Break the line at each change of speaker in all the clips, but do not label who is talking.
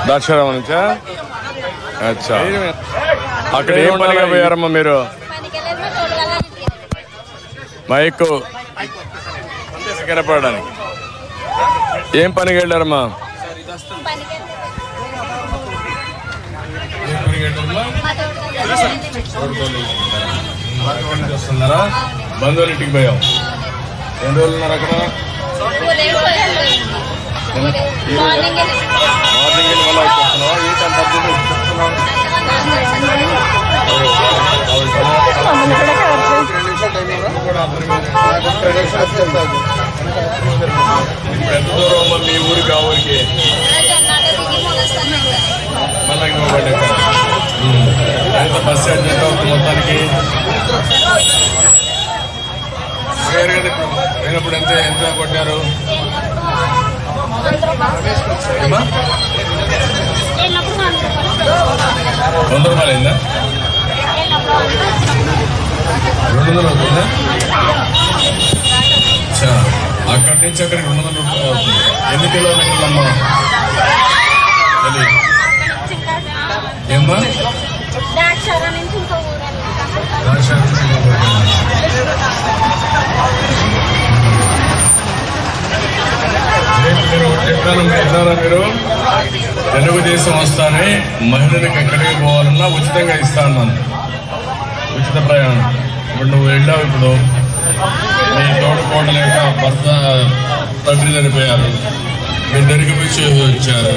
దర్శనం నుంచా అచ్చా అక్కడ ఏం పనిగా పోయారమ్మా మీరు
పనికెళ్ళేది మా తోడుగల
మైక్ కనపడడానికి ఏం పనికి వెళ్ళారమ్మా
పనికెళ్ళి
ఏం పనికి వెళ్ళారమ్మా
మా తోడుగల
వస్తున్నారా బంధువుల ఇంటికి పోయాం ఎన్ని రోజులు ఉన్నారు అక్కడ
మార్నింగ్
మార్నింగ్ వెళ్ళి మళ్ళీ వస్తున్నావా ఏంటి అంత అర్జెంట్ వస్తున్నావు? కూడా అందరికీ ఇప్పుడు ఎంత దూరం అమ్మా మీ ఊరికి ఆ ఊరికి మళ్ళీ ఇంకో బండి ఎక్కాలి. ఉమ్. ఎంత బస్ ఛార్జ్ ఎంత అవుతుంది మొత్తానికి వేరు కదా ఇప్పుడు పోయినప్పుడు ఎంత ఎంత కొట్టారు ఏమ్మా? వంద రూపాయలు అయిందా రెండు వందలు అవుతుందా అచ్చా. అక్కడి నుంచి అక్కడికి రెండు వందల రూపాయలు అవుతుంది ఎన్ని కిలోమీటర్లు అమ్మా తెలియదు ఏమ్మా
దాక్షారా నుంచి ఇంకో ఊరు
రాజశేఖర్ సింగ్ గారు. రేపు మీరు ఒకటి చెప్పాను విన్నారా మీరు తెలుగుదేశం వస్తానే మహిళలకు ఎక్కడికి పోవాలన్నా ఉచితంగా ఇస్తా అన్నాను ఉచిత ప్రయాణం ఇప్పుడు నువ్వు వెళ్ళావు ఇప్పుడు నీ తోడుకోడల యొక్క భర్త తండ్రి చనిపోయారు మీరు దగ్గరికి పోయి చేసి వచ్చారు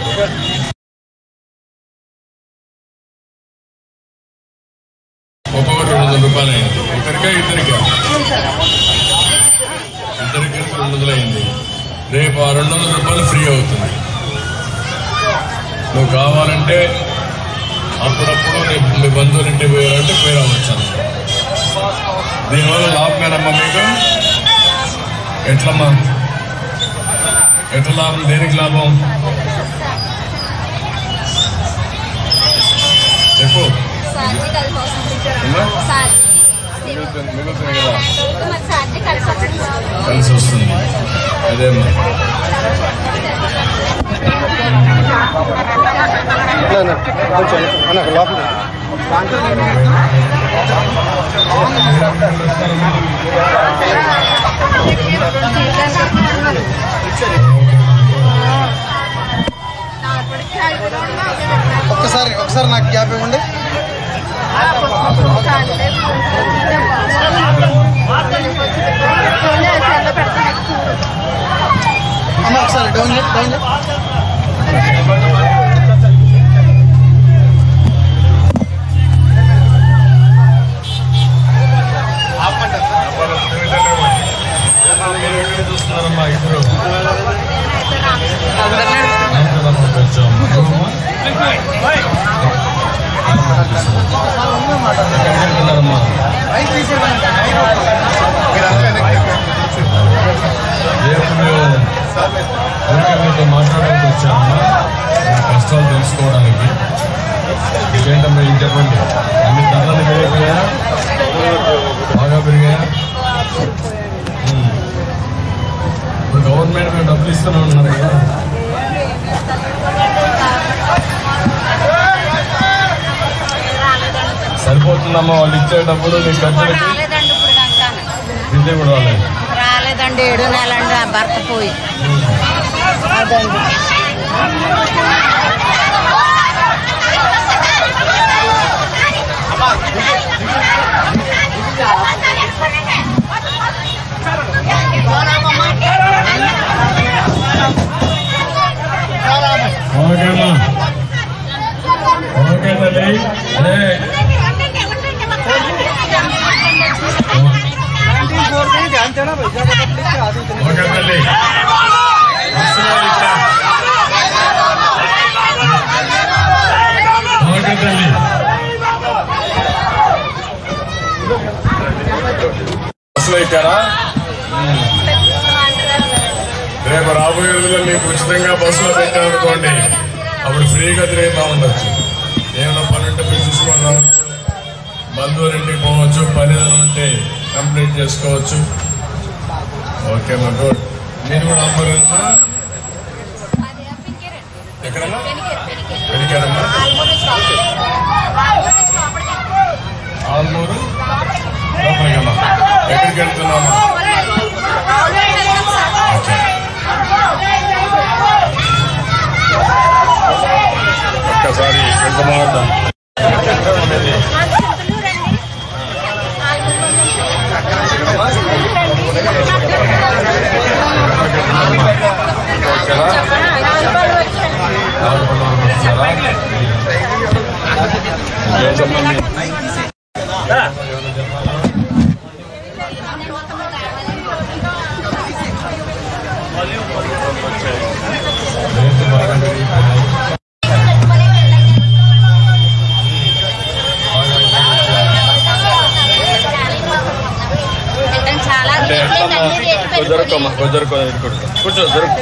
ఒక్కొక్కటి రెండు వందల రూపాయలు అయింది ఒకరికా ఇద్దరికా ఇద్దరికి రెండు వందలు అయింది రేపు ఆ రెండు వందల రూపాయలు ఫ్రీ అవుతుంది నువ్వు కావాలంటే అప్పుడప్పుడు రేపు మీ బంధువులు ఇంటికి పోయారంటే పోయి రావచ్చు దీనివల్ల లాభమేనమ్మా మీకు ఎట్లమ్మా ఎట్లా లాభం దేనికి లాభం చెప్పు
సార్జీ కలిసి వస్తుంది
ఏమ్మా?
సార్జీ
మిగులుతుంది మిగులుతుంది కదా
మరి సార్జీ కలిసి వస్తుంది
కలిసి వస్తుంది అదేమ్మా
కొంచెం అన్న లోపల ఒక్కసారి ఒకసారి నాకు గ్యాప్ ఇవ్వండి అమ్మ ఒకసారి డౌన్ చేయి, డౌన్ చేయి.
చూస్తున్నారమ్మా ఇద్దరు రామకృష్ణ వచ్చాము ఎక్కడికి వెళ్తున్నారమ్మా
రైట్ తీసేయమనండి. మీరందరూ వెనక్కి
రేపు మేము ఊరికే మీతో మాట్లాడడానికి వచ్చామమ్మా మీ కష్టాలు తెలుసుకోవడానికి ఇంకేంటమ్మా ఏం చెప్పండి అన్ని ధరలు పెరిగిపోయా బాగా పెరిగాయా ఉమ్. ఇప్పుడు గవర్నమెంట్ మేము డబ్బులు ఇస్తూనే ఉన్నారు కదా సరిపోతుందమ్మా వాళ్ళు ఇచ్చే డబ్బులు నీ ఖర్చులకి
రాలేదండి ఇప్పుడు దాకా
ఇది కూడా రాలేదు
రాలేదండి ఏడు నెలండి ఆ భర్త పోయి అదండి
ఓకేమ్మా ఓకే తల్లి అదే ఓకే తల్లి వస్తున్నాను ఇట్లా. ఓకే తల్లి బస్సులో ఎక్కారా రేపు రాబోయే రోజుల్లో మీకు ఉచితంగా బస్సులో పెట్టామనుకోండి అప్పుడు ఫ్రీగా తిరుగుతూ ఉండొచ్చు ఏమైనా పని ఉంటే మీరు చూసుకొని రావచ్చు బంధువుల ఇంటికి పోవచ్చు పని ఏదైనా ఉంటే కంప్లీట్ చేసుకోవచ్చు ఓకే మా గుడ్ మీరు కూడా అమ్మారు ఎక్కడన్నా ఎక్కారమ్మా
ఆల్మూరు స్టాప్ ఆల్మూరు స్టాప్
ఆల్మూరు లోపలికమ్మా ఎక్కడికి వెళ్తున్నాము ఒక్కసారి వెళ్తున్నాం
చాలా
అంటే
రేట్లు
ఎట్లమ్మా
అన్ని రేట్లు
దొరకమ్మా
పెరుగుతున్నాయి.
దొరకమ్మా కూర్చో దొరకు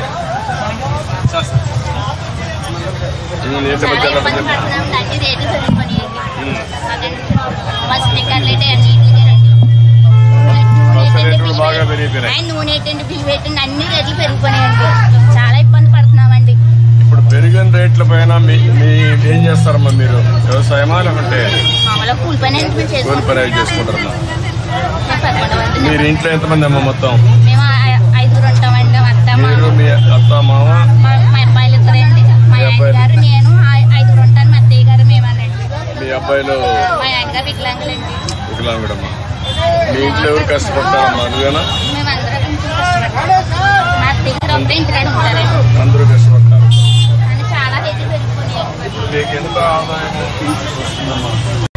ఏంటి
చాలా
మధ్యలో
ఇబ్బంది పడుతున్నాం అన్ని రేట్లు పెరిగిపోయాయండి అదండి మా స్టిక్కర్లు అయితే అన్నిటికీ రండి
బస్సు రేట్లు బాగా పెరిగిపోయినాయి.
ఆయన నూనె ఏంటండి బిల్లు ఏంటండి అన్ని రేట్లు పెరిగిపోయాయండి చాలా ఇబ్బంది పడుతున్నామండి
ఇప్పుడు పెరిగిన రేట్ల పైన మీ మీ ఏం చేస్తారమ్మా మీరు వ్యవసాయమా లేకుంటే
మామూలుగా కూలి పని అనేది మేము
కూలి
చేసుకుంటాం
పని అవి చేసుకుంటారమ్మా
మేము పదకొండు మంది
మీరు
ఉన్నాం.
ఇంట్లో ఎంతమంది అమ్మ మొత్తం
మేము ఐ- ఐదుగురు ఉంటామండి మా అత్త మా
మీరు మీ అత్త మామ
మా మా అబ్బాయిలు ఇద్దరండి మా
మీ
ఆయన
అబ్బాయిలు?
గారు నేను ఐ- ఐదుగురు ఉంటాను మా అత్తయ్య గారు మేమనండి
మీ అబ్బాయిలు
మా ఆయన గారు వికలాంగులండి
వికలాంగుడమ్మా మీ ఇంట్లో ఎవరు కష్టపడతారమ్మా నువ్వేనా
మేమందరం కొంచెం కష్టపడతాం మా అత్తయ్య గారు ఒకటే ఇంటికాడ ఉంటారండి
అందరూ కష్టపడతారు
అని చాలా రేట్లు పెరిగిపోయాయి
ఇప్పుడు మీకు ఎంత ఆదాయం వస్తుందమ్మా